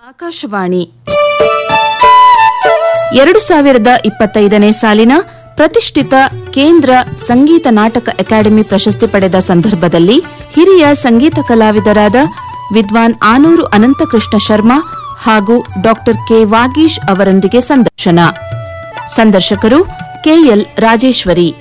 ಆಕಾಶವಾಣಿ ಎರಡು ಸಾವಿರದ ಇಪ್ಪತ್ತೈದನೇ ಸಾಲಿನ ಪ್ರತಿಷ್ಠಿತ ಕೇಂದ್ರ ಸಂಗೀತ ನಾಟಕ ಅಕಾಡೆಮಿ ಪ್ರಶಸ್ತಿ ಪಡೆದ ಸಂದರ್ಭದಲ್ಲಿ ಹಿರಿಯ ಸಂಗೀತ ಕಲಾವಿದರಾದ ವಿದ್ವಾನ್ ಆನೂರು ಅನಂತಕೃಷ್ಣ ಶರ್ಮಾ ಹಾಗೂ ಡಾ ಕೆ ವಾಗೀಶ್ ಅವರೊಂದಿಗೆ ಸಂದರ್ಶನ ಸಂದರ್ಶಕರು ಕೆಎಲ್ ರಾಜೇಶ್ವರಿ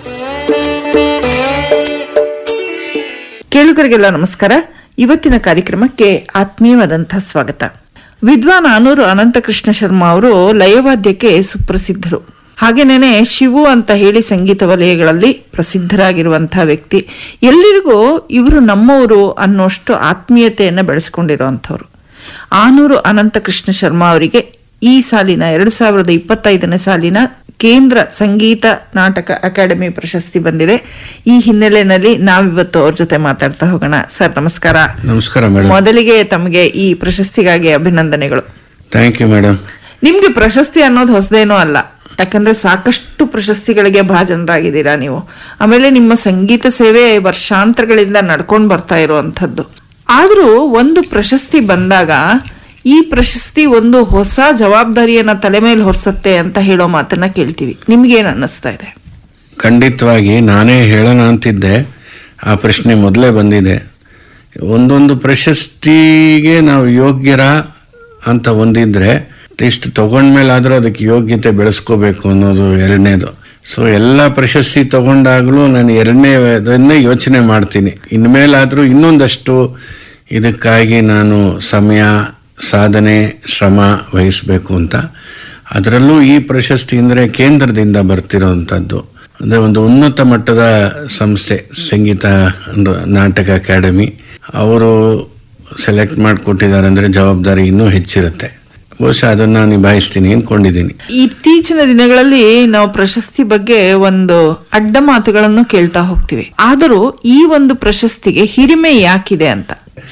ಕೇಳುಗರಿಗೆಲ್ಲ ನಮಸ್ಕಾರ ಇವತ್ತಿನ ಕಾರ್ಯಕ್ರಮಕ್ಕೆ ಆತ್ಮೀಯವಾದಂತಹ ಸ್ವಾಗತ ವಿದ್ವಾನ್ ಆನೂರು ಅನಂತಕೃಷ್ಣ ಶರ್ಮಾ ಅವರು ಲಯವಾದ್ಯಕ್ಕೆ ಸುಪ್ರಸಿದ್ಧರು ಹಾಗೇನೇನೆ ಶಿವು ಅಂತ ಹೇಳಿ ಸಂಗೀತ ವಲಯಗಳಲ್ಲಿ ಪ್ರಸಿದ್ಧರಾಗಿರುವಂತಹ ವ್ಯಕ್ತಿ ಎಲ್ಲರಿಗೂ ಇವರು ನಮ್ಮವರು ಅನ್ನೋಷ್ಟು ಆತ್ಮೀಯತೆಯನ್ನು ಬೆಳೆಸ್ಕೊಂಡಿರುವಂಥವ್ರು ಆನೂರು ಅನಂತಕೃಷ್ಣ ಶರ್ಮಾ ಅವರಿಗೆ ಈ ಸಾಲಿನ ಎರಡು ಸಾವಿರದ ಇಪ್ಪತ್ತೈದನೇ ಸಾಲಿನ ಕೇಂದ್ರ ಸಂಗೀತ ನಾಟಕ ಅಕಾಡೆಮಿ ಪ್ರಶಸ್ತಿ ಬಂದಿದೆ ಈ ಹಿನ್ನೆಲೆಯಲ್ಲಿ ನಾವಿವತ್ತು ಅವ್ರ ಜೊತೆ ಮಾತಾಡ್ತಾ ಹೋಗೋಣ ಸರ್ ನಮಸ್ಕಾರ ನಮಸ್ಕಾರ ಮೇಡಮ್ ಮೊದಲಿಗೆ ತಮಗೆ ಈ ಪ್ರಶಸ್ತಿಗಾಗಿ ಅಭಿನಂದನೆಗಳು ಥ್ಯಾಂಕ್ ಯು ಮೇಡಮ್ ನಿಮ್ಗೆ ಪ್ರಶಸ್ತಿ ಅನ್ನೋದು ಹೊಸದೇನೂ ಅಲ್ಲ ಯಾಕಂದ್ರೆ ಸಾಕಷ್ಟು ಪ್ರಶಸ್ತಿಗಳಿಗೆ ಭಾಜನರಾಗಿದ್ದೀರಾ ನೀವು ಆಮೇಲೆ ನಿಮ್ಮ ಸಂಗೀತ ಸೇವೆ ವರ್ಷಾಂತರಗಳಿಂದ ನಡ್ಕೊಂಡು ಬರ್ತಾ ಇರುವಂತದ್ದು ಆದ್ರೂ ಒಂದು ಪ್ರಶಸ್ತಿ ಬಂದಾಗ ಈ ಪ್ರಶಸ್ತಿ ಒಂದು ಹೊಸ ಜವಾಬ್ದಾರಿಯನ್ನ ತಲೆ ಮೇಲೆ ಹೊರಿಸತ್ತೆ ಅಂತ ಹೇಳೋ ಮಾತನ್ನ ಕೇಳ್ತೀವಿ ನಿಮ್ಗೇನ್ ಅನ್ನಿಸ್ತಾ ಇದೆ ಖಂಡಿತವಾಗಿ ನಾನೇ ಹೇಳೋಣ ಅಂತಿದ್ದೆ ಆ ಪ್ರಶ್ನೆ ಮೊದಲೇ ಬಂದಿದೆ ಒಂದೊಂದು ಪ್ರಶಸ್ತಿಗೆ ನಾವು ಯೋಗ್ಯರ ಅಂತ ಒಂದಿದ್ರೆ ಅಟ್ಲೀಸ್ಟ್ ತಗೊಂಡ್ಮೇಲಾದ್ರೂ ಅದಕ್ಕೆ ಯೋಗ್ಯತೆ ಬೆಳೆಸ್ಕೋಬೇಕು ಅನ್ನೋದು ಎರಡನೇದು ಸೊ ಎಲ್ಲ ಪ್ರಶಸ್ತಿ ತಗೊಂಡಾಗಲೂ ನಾನು ಎರಡನೇ ಅದನ್ನೇ ಯೋಚನೆ ಮಾಡ್ತೀನಿ ಇನ್ಮೇಲಾದ್ರೂ ಇನ್ನೊಂದಷ್ಟು ಇದಕ್ಕಾಗಿ ನಾನು ಸಮಯ ಸಾಧನೆ ಶ್ರಮ ವಹಿಸಬೇಕು ಅಂತ ಅದರಲ್ಲೂ ಈ ಪ್ರಶಸ್ತಿ ಅಂದರೆ ಕೇಂದ್ರದಿಂದ ಬರ್ತಿರೋವಂಥದ್ದು ಅಂದರೆ ಒಂದು ಉನ್ನತ ಮಟ್ಟದ ಸಂಸ್ಥೆ ಸಂಗೀತ ಒಂದು ನಾಟಕ ಅಕಾಡೆಮಿ ಅವರು ಸೆಲೆಕ್ಟ್ ಮಾಡಿಕೊಟ್ಟಿದ್ದಾರೆ ಅಂದರೆ ಜವಾಬ್ದಾರಿ ಇನ್ನೂ ಹೆಚ್ಚಿರುತ್ತೆ ಬಹುಶಃ ಅದನ್ನು ನಿಭಾಯಿಸ್ತೀನಿ ಅಂದ್ಕೊಂಡಿದ್ದೀನಿ ಇತ್ತೀಚಿನ ದಿನಗಳಲ್ಲಿ ನಾವು ಪ್ರಶಸ್ತಿ ಬಗ್ಗೆ ಒಂದು ಅಡ್ಡ ಮಾತುಗಳನ್ನು ಕೇಳ್ತಾ ಹೋಗ್ತೀವಿ ಆದರೂ ಈ ಒಂದು ಪ್ರಶಸ್ತಿಗೆ ಹಿರಿಮೆ ಯಾಕಿದೆ ಅಂತ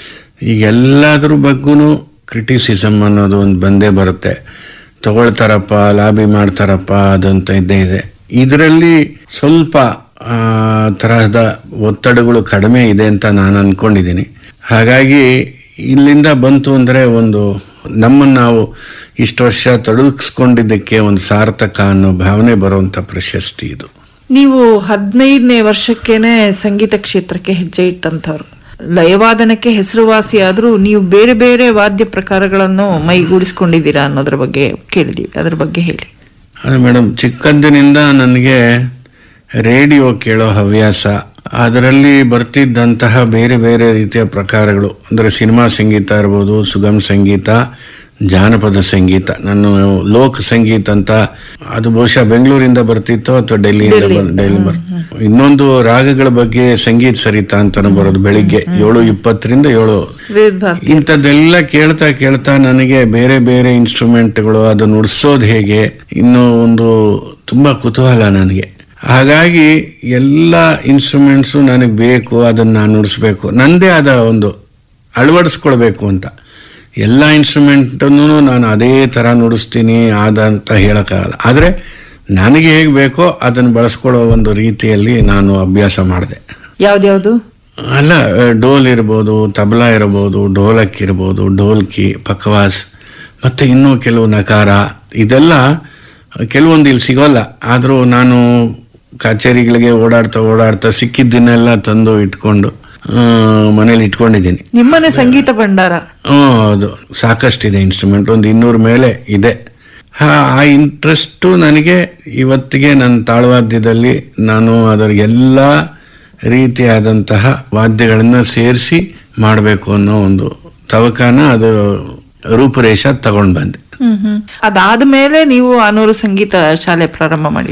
ಈಗ ಎಲ್ಲದ್ರ ಬಗ್ಗೂ ಕ್ರಿಟಿಸಿಸಮ್ ಅನ್ನೋದು ಒಂದು ಬಂದೇ ಬರುತ್ತೆ ತಗೊಳ್ತಾರಪ್ಪ ಲಾಬಿ ಮಾಡ್ತಾರಪ್ಪ ಅದಂತ ಇದ್ದೇ ಇದೆ ಇದರಲ್ಲಿ ಸ್ವಲ್ಪ ಆ, ತರಹದ ಒತ್ತಡಗಳು ಕಡಿಮೆ ಇದೆ ಅಂತ ನಾನು ಅನ್ಕೊಂಡಿದ್ದೀನಿ ಹಾಗಾಗಿ ಇಲ್ಲಿಂದ ಬಂತು ಅಂದರೆ ಒಂದು ನಮ್ಮನ್ನು ನಾವು ಇಷ್ಟು ವರ್ಷ ತೊಡಗಿಸ್ಕೊಂಡಿದ್ದಕ್ಕೆ ಒಂದು ಸಾರ್ಥಕ ಅನ್ನೋ ಭಾವನೆ ಬರುವಂಥ ಪ್ರಶಸ್ತಿ ಇದು ನೀವು ಹದಿನೈದನೇ ವರ್ಷಕ್ಕೇನೆ ಸಂಗೀತ ಕ್ಷೇತ್ರಕ್ಕೆ ಹೆಜ್ಜೆ ಇಟ್ಟಂತವ್ರು ಲಯವಾದನಕ್ಕೆ ಹೆಸರುವಾಸಿಯಾದ್ರೂ ನೀವು ಬೇರೆ ಬೇರೆ ವಾದ್ಯ ಪ್ರಕಾರಗಳನ್ನು ಮೈಗೂಡಿಸ್ಕೊಂಡಿದ್ದೀರಾ ಅನ್ನೋದ್ರ ಬಗ್ಗೆ ಕೇಳಿದೀವಿ ಅದ್ರ ಬಗ್ಗೆ ಹೇಳಿ ಅದೇ ಮೇಡಮ್ ಚಿಕ್ಕಂದಿನಿಂದ ನನಗೆ ರೇಡಿಯೋ ಕೇಳೋ ಹವ್ಯಾಸ ಅದರಲ್ಲಿ ಬರ್ತಿದ್ದಂತಹ ಬೇರೆ ಬೇರೆ ರೀತಿಯ ಪ್ರಕಾರಗಳು ಅಂದರೆ ಸಿನಿಮಾ ಸಂಗೀತ ಇರ್ಬೋದು ಸುಗಮ ಸಂಗೀತ ಜಾನಪದ ಸಂಗೀತ ನಾನು ಲೋಕ ಸಂಗೀತ ಅಂತ ಅದು ಬಹುಶಃ ಬೆಂಗಳೂರಿಂದ ಬರ್ತಿತ್ತೋ ಅಥವಾ ಡೆಲ್ಲಿಯಿಂದ ಬರ್ ಡೆಲ್ಲಿ ಬರ್ ಇನ್ನೊಂದು ರಾಗಗಳ ಬಗ್ಗೆ ಸಂಗೀತ ಸರಿತ ಅಂತಾನು ಬರೋದು ಬೆಳಿಗ್ಗೆ ಏಳು ಇಪ್ಪತ್ತರಿಂದ ಏಳು ವೇದ ಭಾರತಿ ಇಂಥದ್ದೆಲ್ಲ ಕೇಳ್ತಾ ಕೇಳ್ತಾ ನನಗೆ ಬೇರೆ ಬೇರೆ ಇನ್ಸ್ಟ್ರೂಮೆಂಟ್ಗಳು ಅದು ನುಡಿಸೋದು ಹೇಗೆ ಇನ್ನೂ ಒಂದು ತುಂಬಾ ಕುತೂಹಲ ನನಗೆ ಹಾಗಾಗಿ ಎಲ್ಲ ಇನ್ಸ್ಟ್ರೂಮೆಂಟ್ಸು ನನಗೆ ಬೇಕು ಅದನ್ನು ನಾನು ನುಡಿಸ್ಬೇಕು ನಂದೇ ಆದ ಒಂದು ಅಳವಡಿಸ್ಕೊಳ್ಬೇಕು ಅಂತ ಎಲ್ಲ ಇನ್ಸ್ಟ್ರೂಮೆಂಟನ್ನು ನಾನು ಅದೇ ಥರ ನುಡಿಸ್ತೀನಿ ಆದ ಅಂತ ಹೇಳೋಕ್ಕಾಗಲ್ಲ ಆದರೆ ನನಗೆ ಹೇಗೆ ಬೇಕೋ ಅದನ್ನು ಬಳಸ್ಕೊಳ್ಳೋ ಒಂದು ರೀತಿಯಲ್ಲಿ ನಾನು ಅಭ್ಯಾಸ ಮಾಡಿದೆ ಯಾವ್ದ್ಯಾವ್ದು ಅಲ್ಲ ಡೋಲ್ ಇರ್ಬೋದು ತಬಲಾ ಇರ್ಬೋದು ಢೋಲಕ್ ಇರ್ಬೋದು ಢೋಲ್ಕಿ ಪಕ್ವಾಸ್ ಮತ್ತೆ ಇನ್ನೂ ಕೆಲವು ನಕಾರ ಇದೆಲ್ಲ ಕೆಲವೊಂದು ಇಲ್ಲಿ ಸಿಗೋಲ್ಲ ಆದರೂ ನಾನು ಕಚೇರಿಗಳಿಗೆ ಓಡಾಡ್ತಾ ಓಡಾಡ್ತಾ ಸಿಕ್ಕಿದ್ದನ್ನೆಲ್ಲ ತಂದು ಇಟ್ಕೊಂಡು ಆ, ಮನೇಲಿ ಇಟ್ಕೊಂಡಿದ್ದೀನಿ ನಿಮ್ಮನೆ ಸಂಗೀತ ಭಂಡಾರ ಹ್ಮ್, ಹೌದು ಸಾಕಷ್ಟಿದೆ ಇನ್ಸ್ಟ್ರೂಮೆಂಟ್ ಒಂದು ಇನ್ನೂರ ಮೇಲೆ ಇದೆ ಹಾ, ಆ ಇಂಟ್ರೆಸ್ಟು ನನಗೆ ಇವತ್ತಿಗೆ ನನ್ನ ತಾಳವಾದ್ಯದಲ್ಲಿ ನಾನು ಅದರ ಎಲ್ಲ ರೀತಿಯಾದಂತಹ ವಾದ್ಯಗಳನ್ನು ಸೇರಿಸಿ ಮಾಡಬೇಕು ಅನ್ನೋ ಒಂದು ತವಕನ ಅದು ರೂಪುರೇಷ ತಗೊಂಡು ಬಂದೆ ಅದಾದ ಮೇಲೆ ನೀವು ಆನೂರು ಸಂಗೀತ ಶಾಲೆ ಪ್ರಾರಂಭ ಮಾಡಿ